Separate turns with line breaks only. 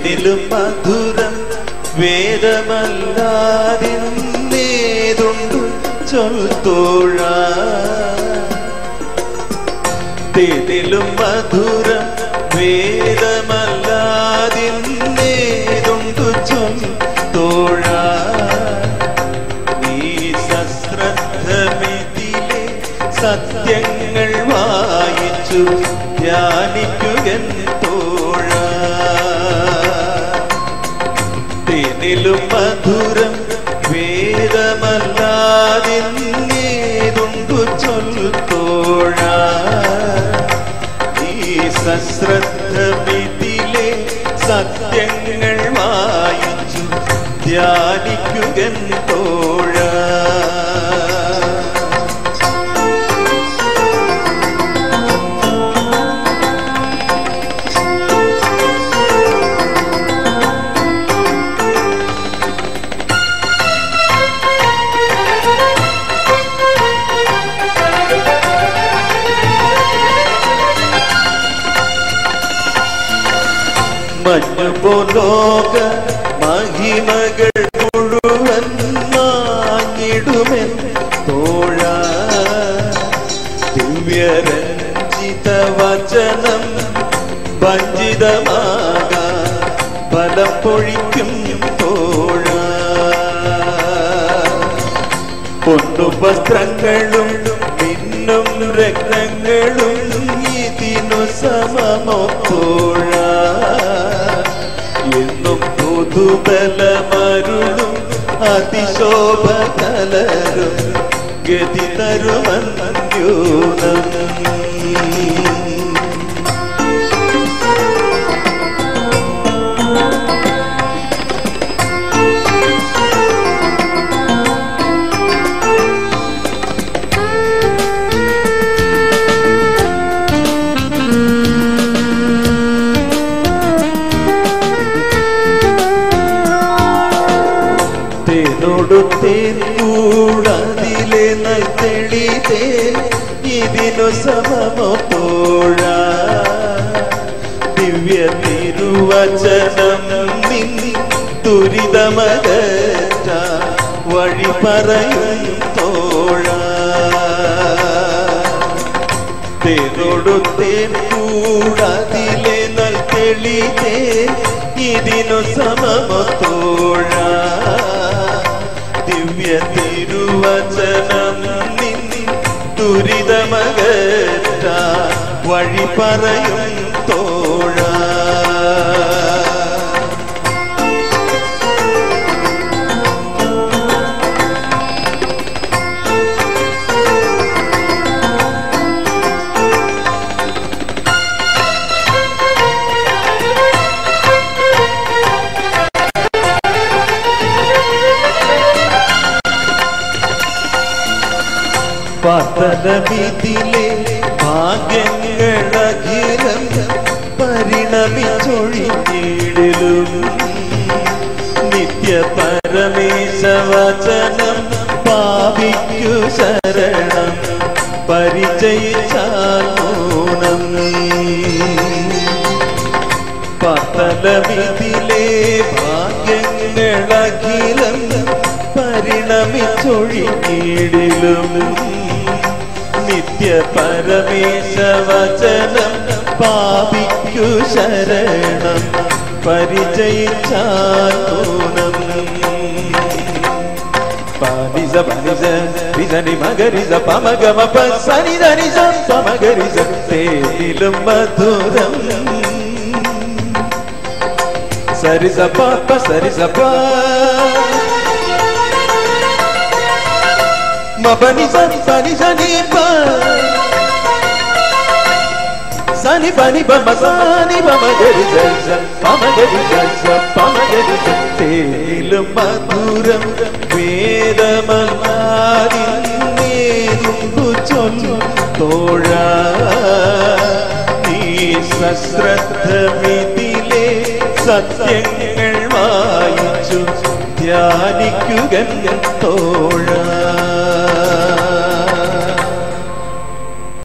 തേനിലും മധുരം വേദമല്ലാതിന്നേതുണ്ടു ചൊൽത്തോഴ തേനിലും മധുരം വേദമല്ലാതിന്നേതുണ്ടു ചൊൽത്തോഴ നീ സശ്രദ്ധമിതിലെ സത്യങ്ങൾ വായിച്ചു ധ്യാനിക്കുകൻ തോഴ തേനിലും മധുരം വേദമല്ലാതിന്നേതുണ്ടു ചൊല്ലോഴ ഈ സശ്രദ്ധമിതിലെ സത്യങ്ങൾ വായിച്ചു ധ്യാനിക്കുകൻ തോഴ മഞ്ഞുപോലോക മഹിമകൾ മുഴുവൻ മാഞ്ഞിടുമെൻ തോഴ ദിവ്യരഞ്ജിത വചനം വഞ്ചിതമാക ബലം പൊഴിക്കും തോഴ പൊന്നുവസ്ത്രങ്ങളും മിന്നും രത്നങ്ങളും ഇതിനു സമമൊത്തോഴ എന്നും പുതുബലമരുളും അതിശോഭ കലരും ഗതി തരുമന്യൂനം തേനോടു തേൻ കൂടതിലെ നൽത്തെളി തേൻ ഇതിനു സമമോഴ ദിവ്യ തിരുവചനം നിന്നി ദുരിതമകറ്റ വഴി പറയും തോഴ തേനോടു തേൻ കൂടതിലെ നൽത്തെളി തേൻ ഇതിനു സമമത്തോഴ ദിവ്യ തിരുവചനം നിന്നി ദുരിതമകറ്റ വഴി പറയും തോഴ പതനവിധിലെ ഭാഗ്യങ്ങളഖിലം പരിണമിച്ചൊഴിഞ്ഞിടിലും നിത്യ പരമേശവചനം പാപിക്കു ശരണം പരിചയിച്ചാൽ മൂനം പതലവിധിലെ ഭാഗ്യങ്ങളഖിലം പരിണമിച്ചൊഴിഞ്ഞിടിലും നിത്യ പരമേശവചനം പാപിക്കു ശരണം പരിചയിച്ചാലൂനം പാനിസ പനിസ വിസനി മകരിസ പമഗമ പനി ധനിസ പമകരിസ തേനിലും മധുരം സരിസ പാപ്പ സരിസ പാ మబని సని సని సని ప సని పని బమ సని బమ గరి జజ పమ గరి జజ పమ గరి తేలు మధురం വേദമല്ലാതിന്നേതുമ്പു ചൊല്ലു തോഴ നീ സശ്രദ്ധമിതിലെ സത്യങ്ങൾ വായിച്ചു ധ്യാനിക്കുക തോഴ